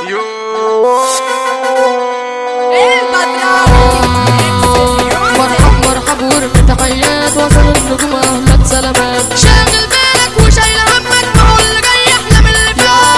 مرحب مرحب ورمي تحيات وصل النجوم اهلا سلامات شاغل بالك وشايل همك ما هو اللي جاي احلى من اللي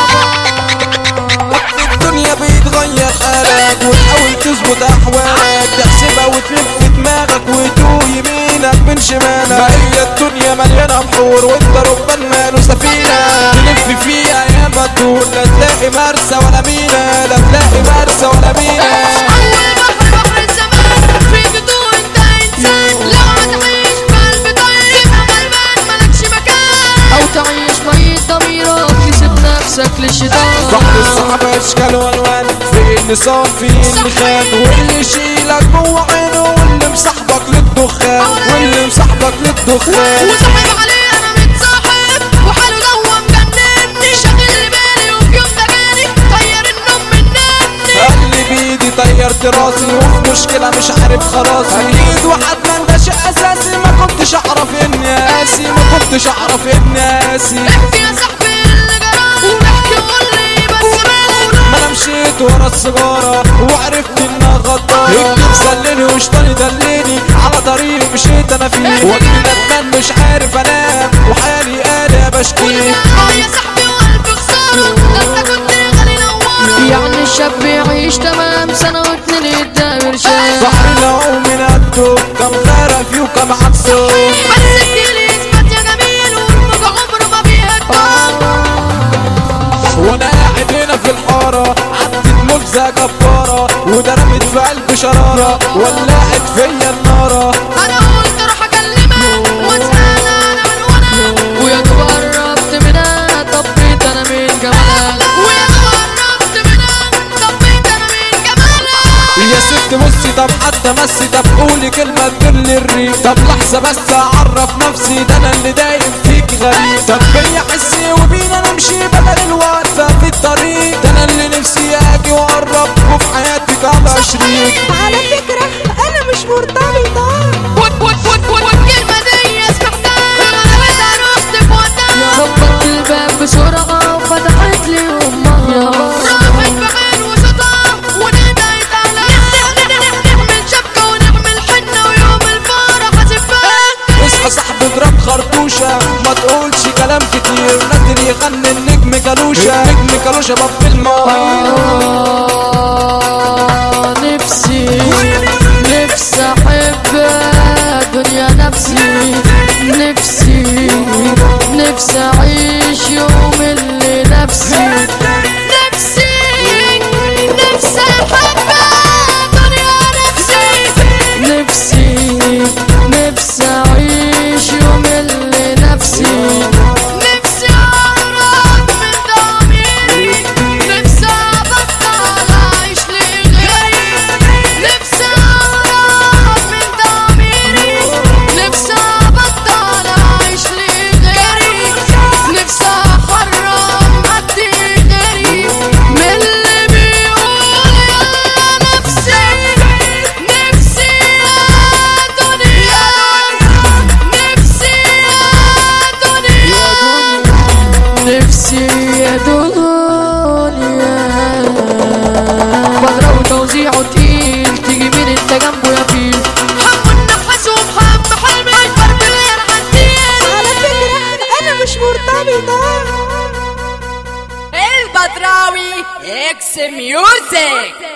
فات الدنيا بيتغير حالك وتحاول تظبط احوالك تحسبها وتلف دماغك وتوه يمينك من شمالك ما هي الدنيا مليانه بحور وانت ربان ماله سفينه تلف فيها يا بدور لا تلاقي مرسى ولا مينا لا تلاقي مرسى ولا مينا اول بحر بحر الزمان في بدون انت انسان لو هتعيش بقلب طيب غلبان مالكش مكان او تعيش ميت ضميرك تسيب نفسك للشيطان بحر الصحابة اشكال والوان في اللي صافي اللي خان واللي يشيلك جوه عينه واللي مصاحبك للدخان واللي مصاحبك للدخان وصاحب عليه انا متصاحب وحاله ده مجنني شاغل بالي وفي يوم ده جاني طير النوم مني قال لي بايدي طيرت راسي وفي مشكلة مش عارف خلاص اكيد واحد من ده شيء اساسي ما كنتش اعرف اني قاسي ما كنتش اعرف اني قاسي احكي يا صاحبي اللي جرى واحكي وقول لي بس ماله ما انا مشيت ورا السيجارة وعرفت انها غدارة الكيف سلني وشطاني دلني على طريق مشيت انا فيه وقت ندمان مش عارف انام وحالي قالي بشكي اه يا صاحبي وقلبي خسارة ده انت كنت غالي نوارة يعني الشاب يعيش تمام سنة واتنين يتداول شاب بحر العوم من قده كم غرق فيه وكم عكسه بس اديلي اثبات يا جميل والموج عمره ما بيهدى وانا قاعد هنا في الحارة عدت مجزة جبارة ودرمت في قلبي شرارة ولعت فيا النارة انا قلت اروح اكلمها واسال انا من وانا ويا دوب قربت منها طبيت انا من جمالها ويا دوب قربت منها طبيت انا من جمالها يا ست بصي طب حتى مسي طب قولي كلمة تدل الريق طب لحظة بس أعرف نفسي ده أنا اللي دايم فيك غريب طب بيا حسي وبينا نمشي بدل الوقفة في الطريق ده أنا اللي نفسي أجي وأقرب وفي حياتك أبقى شريك على فكرة أنا مش مرتبطة وات وات وات وات والكلمة دي سمعتها غلبت عروستي في وقتها خبطت الباب بسرعة وفتحت لي امها راحت بحال وصوتها وناديت على نعمل شبكة ونعمل حنة ويوم الفرح هزفها اصحى صاحبي اضرب خرطوشة ما تقولش كلام كتير نادر يغني النجم كالوشة النجم كالوشة باب الماء آه، نفسي نفسي احبها دنيا نفسي نفسي نفسي اعيش يوم اللي نفسي نفسي نفسي احبها دنيا نفسي نفسي نفسي اعيش يوم اللي نفسي نفسي اهرب من ضميري نفسي ابطل اعيش لغيري نفسي اهرب من ضميري نفسي ابطل اعيش لغيري نفسي احرم ادي غيري من اللي بيقول يا نفسي نفسي يا دنيا نفسي يا دنيا نفسي يا دنيا بضرب وتوزيعه تقيل تيجي مين انت جنبه يا فيل حمو النحاس ومحمد حلمي اكبر بلير عالدين على فكرة أنا مش مرتبطة البدراوي اكس ميوزك